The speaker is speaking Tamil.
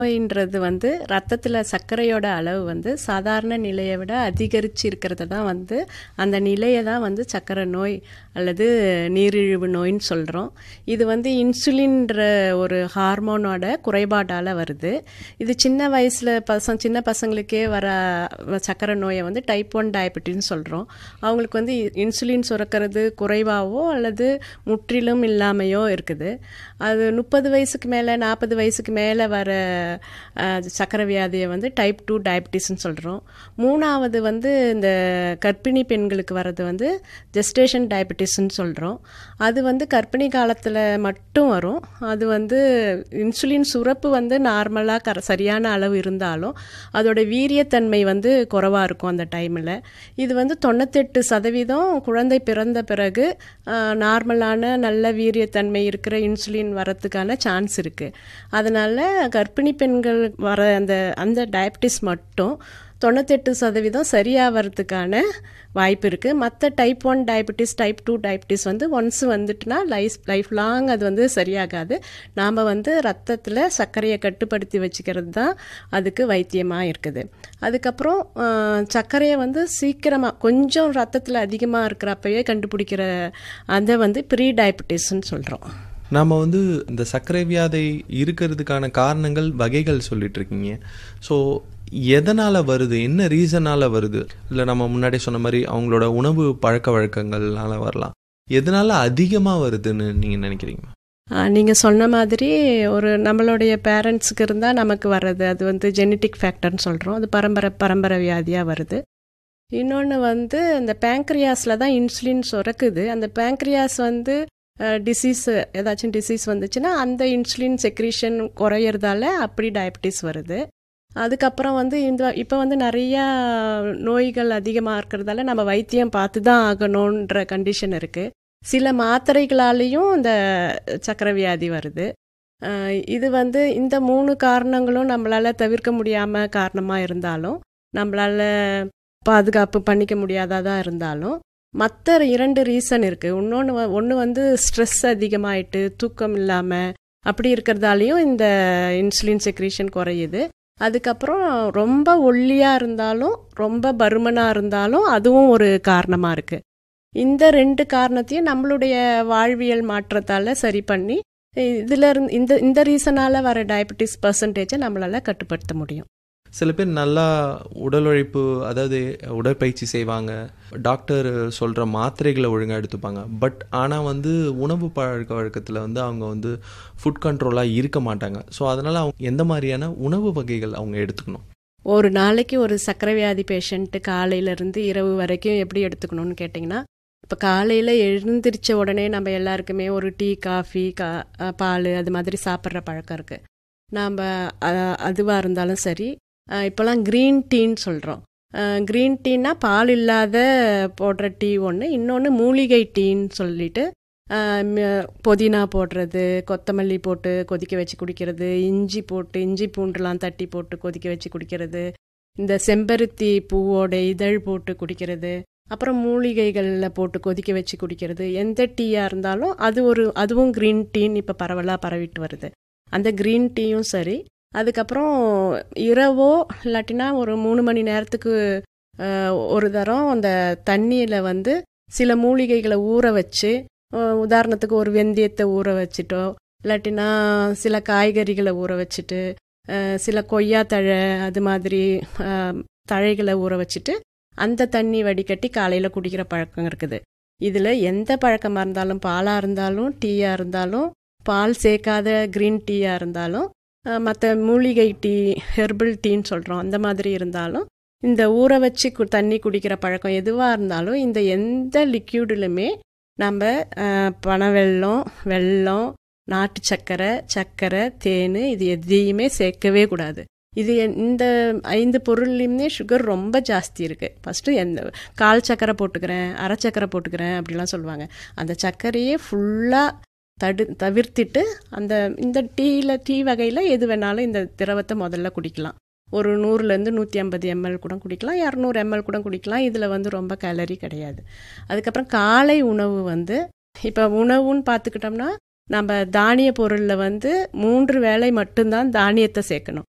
நோயின்றது வந்து ரத்தத்தில் சர்க்கரையோட அளவு வந்து சாதாரண நிலையை விட அதிகரித்து இருக்கிறது தான் வந்து அந்த நிலையை தான் வந்து சர்க்கரை நோய் அல்லது நீரிழிவு நோயின்னு சொல்கிறோம் இது வந்து இன்சுலின்ற ஒரு ஹார்மோனோட குறைபாட்டால் வருது இது சின்ன வயசில் பசங்க சின்ன பசங்களுக்கே வர சர்க்கரை நோயை வந்து டைப் ஒன் டயபெட்டின்னு சொல்கிறோம் அவங்களுக்கு வந்து இன்சுலின் சுரக்கிறது குறைவாகவோ அல்லது முற்றிலும் இல்லாமையோ இருக்குது அது முப்பது வயசுக்கு மேலே நாற்பது வயசுக்கு மேலே வர சக்கரை வியாதியை வந்து டைப் டூ டயபிட்டிஸ்ன்னு சொல்கிறோம் மூணாவது வந்து இந்த கர்ப்பிணி பெண்களுக்கு வர்றது வந்து ஜெஸ்டேஷன் டயபிட்டிஸ்ன்னு சொல்கிறோம் அது வந்து கர்ப்பிணி காலத்தில் மட்டும் வரும் அது வந்து இன்சுலின் சுரப்பு வந்து நார்மலாக கர சரியான அளவு இருந்தாலும் அதோட வீரியத்தன்மை வந்து குறைவாக இருக்கும் அந்த டைமில் இது வந்து தொண்ணூத்தெட்டு சதவீதம் குழந்தை பிறந்த பிறகு நார்மலான நல்ல வீரியத்தன்மை இருக்கிற இன்சுலின் வரத்துக்கான சான்ஸ் இருக்குது அதனால் கர்ப்பிணி பெண்கள் வர அந்த அந்த டயபிட்டிஸ் மட்டும் தொண்ணூத்தெட்டு சதவீதம் சரியாகிறதுக்கான வாய்ப்பு இருக்குது மற்ற type one diabetes type two diabetes வந்து ஒன்ஸ் வந்துட்டுனா லைஃப் லைஃப் லாங் அது வந்து சரியாகாது நாம் வந்து ரத்தத்தில் சர்க்கரையை கட்டுப்படுத்தி வச்சுக்கிறது தான் அதுக்கு வைத்தியமாக இருக்குது அதுக்கப்புறம் சர்க்கரையை வந்து சீக்கிரமாக கொஞ்சம் ரத்தத்தில் அதிகமாக இருக்கிறப்பவே கண்டுபிடிக்கிற அதை வந்து ப்ரீ டயபிட்டிஸ்ன்னு சொல்கிறோம் நாம் வந்து இந்த சர்க்கரை வியாதை இருக்கிறதுக்கான காரணங்கள் வகைகள் சொல்லிட்டு இருக்கீங்க ஸோ எதனால் வருது என்ன ரீசனால் வருது இல்லை நம்ம முன்னாடி சொன்ன மாதிரி அவங்களோட உணவு பழக்க வழக்கங்கள்னால வரலாம் எதனால் அதிகமாக வருதுன்னு நீங்கள் நினைக்கிறீங்க நீங்கள் சொன்ன மாதிரி ஒரு நம்மளுடைய பேரண்ட்ஸுக்கு இருந்தால் நமக்கு வர்றது அது வந்து ஜெனட்டிக் ஃபேக்டர்னு சொல்கிறோம் அது பரம்பரை பரம்பரை வியாதியாக வருது இன்னொன்று வந்து இந்த பேங்க்ரியாஸில் தான் இன்சுலின் சுரக்குது அந்த பேங்க்ரியாஸ் வந்து டிசீஸ் ஏதாச்சும் டிசீஸ் வந்துச்சுன்னா அந்த இன்சுலின் செக்ரீஷன் குறையிறதால அப்படி டயபிட்டிஸ் வருது அதுக்கப்புறம் வந்து இந்த இப்போ வந்து நிறையா நோய்கள் அதிகமாக இருக்கிறதால நம்ம வைத்தியம் பார்த்து தான் ஆகணுன்ற கண்டிஷன் இருக்குது சில மாத்திரைகளாலேயும் இந்த சக்கரை வியாதி வருது இது வந்து இந்த மூணு காரணங்களும் நம்மளால் தவிர்க்க முடியாமல் காரணமாக இருந்தாலும் நம்மளால் பாதுகாப்பு பண்ணிக்க முடியாததாக இருந்தாலும் மற்ற இரண்டு ரீசன் இருக்குது இன்னொன்று ஒன்று வந்து ஸ்ட்ரெஸ் அதிகமாயிட்டு தூக்கம் இல்லாமல் அப்படி இருக்கிறதாலையும் இந்த இன்சுலின் செக்ரீஷன் குறையுது அதுக்கப்புறம் ரொம்ப ஒல்லியாக இருந்தாலும் ரொம்ப பருமனாக இருந்தாலும் அதுவும் ஒரு காரணமாக இருக்குது இந்த ரெண்டு காரணத்தையும் நம்மளுடைய வாழ்வியல் மாற்றத்தால் சரி பண்ணி இதில் இருந்து இந்த இந்த ரீசனால் வர டயபெட்டிஸ் பர்சன்டேஜை நம்மளால் கட்டுப்படுத்த முடியும் சில பேர் நல்லா உடல் உழைப்பு அதாவது உடற்பயிற்சி செய்வாங்க டாக்டர் சொல்கிற மாத்திரைகளை ஒழுங்காக எடுத்துப்பாங்க பட் ஆனால் வந்து உணவு பழக்க வழக்கத்தில் வந்து அவங்க வந்து ஃபுட் கண்ட்ரோலாக இருக்க மாட்டாங்க ஸோ அதனால் அவங்க எந்த மாதிரியான உணவு வகைகள் அவங்க எடுத்துக்கணும் ஒரு நாளைக்கு ஒரு சர்க்கரை வியாதி பேஷண்ட்டு காலையிலேருந்து இரவு வரைக்கும் எப்படி எடுத்துக்கணும்னு கேட்டிங்கன்னா இப்போ காலையில் எழுந்திரிச்ச உடனே நம்ம எல்லாருக்குமே ஒரு டீ காஃபி கா பால் அது மாதிரி சாப்பிட்ற பழக்கம் இருக்குது நாம் அதுவாக இருந்தாலும் சரி இப்போலாம் க்ரீன் டீன்னு சொல்கிறோம் க்ரீன் டீனா பால் இல்லாத போடுற டீ ஒன்று இன்னொன்று மூலிகை டீன்னு சொல்லிட்டு புதினா போடுறது கொத்தமல்லி போட்டு கொதிக்க வச்சு குடிக்கிறது இஞ்சி போட்டு இஞ்சி பூண்டுலாம் தட்டி போட்டு கொதிக்க வச்சு குடிக்கிறது இந்த செம்பருத்தி பூவோட இதழ் போட்டு குடிக்கிறது அப்புறம் மூலிகைகளில் போட்டு கொதிக்க வச்சு குடிக்கிறது எந்த டீயாக இருந்தாலும் அது ஒரு அதுவும் க்ரீன் டீன்னு இப்போ பரவலாக பரவிட்டு வருது அந்த க்ரீன் டீயும் சரி அதுக்கப்புறம் இரவோ இல்லாட்டினா ஒரு மூணு மணி நேரத்துக்கு ஒரு தரம் அந்த தண்ணியில் வந்து சில மூலிகைகளை ஊற வச்சு உதாரணத்துக்கு ஒரு வெந்தயத்தை ஊற வச்சுட்டோ இல்லாட்டினா சில காய்கறிகளை ஊற வச்சுட்டு சில கொய்யா தழை அது மாதிரி தழைகளை ஊற வச்சுட்டு அந்த தண்ணி வடிகட்டி காலையில் குடிக்கிற பழக்கம் இருக்குது இதில் எந்த பழக்கமாக இருந்தாலும் பாலாக இருந்தாலும் டீயாக இருந்தாலும் பால் சேர்க்காத க்ரீன் டீயாக இருந்தாலும் மற்ற மூலிகை டீ ஹெர்பல் டீன்னு சொல்கிறோம் அந்த மாதிரி இருந்தாலும் இந்த ஊற வச்சு கு தண்ணி குடிக்கிற பழக்கம் எதுவாக இருந்தாலும் இந்த எந்த லிக்யூடுலுமே நம்ம பனவெல்லம் வெல்லம் நாட்டு சர்க்கரை சர்க்கரை தேன் இது எதையுமே சேர்க்கவே கூடாது இது இந்த ஐந்து பொருள்லையுமே சுகர் ரொம்ப ஜாஸ்தி இருக்குது ஃபஸ்ட்டு எந்த கால் சக்கரை போட்டுக்கிறேன் அரை சக்கரை போட்டுக்கிறேன் அப்படிலாம் சொல்லுவாங்க அந்த சர்க்கரையே ஃபுல்லாக தடு தவிர்த்திட்டு அந்த இந்த டீயில் டீ வகையில் எது வேணாலும் இந்த திரவத்தை முதல்ல குடிக்கலாம் ஒரு நூறுலேருந்து நூற்றி ஐம்பது எம்எல் கூட குடிக்கலாம் இரநூறு எம்எல் கூட குடிக்கலாம் இதில் வந்து ரொம்ப கேலரி கிடையாது அதுக்கப்புறம் காலை உணவு வந்து இப்போ உணவுன்னு பார்த்துக்கிட்டோம்னா நம்ம தானிய பொருளில் வந்து மூன்று வேளை மட்டும்தான் தானியத்தை சேர்க்கணும்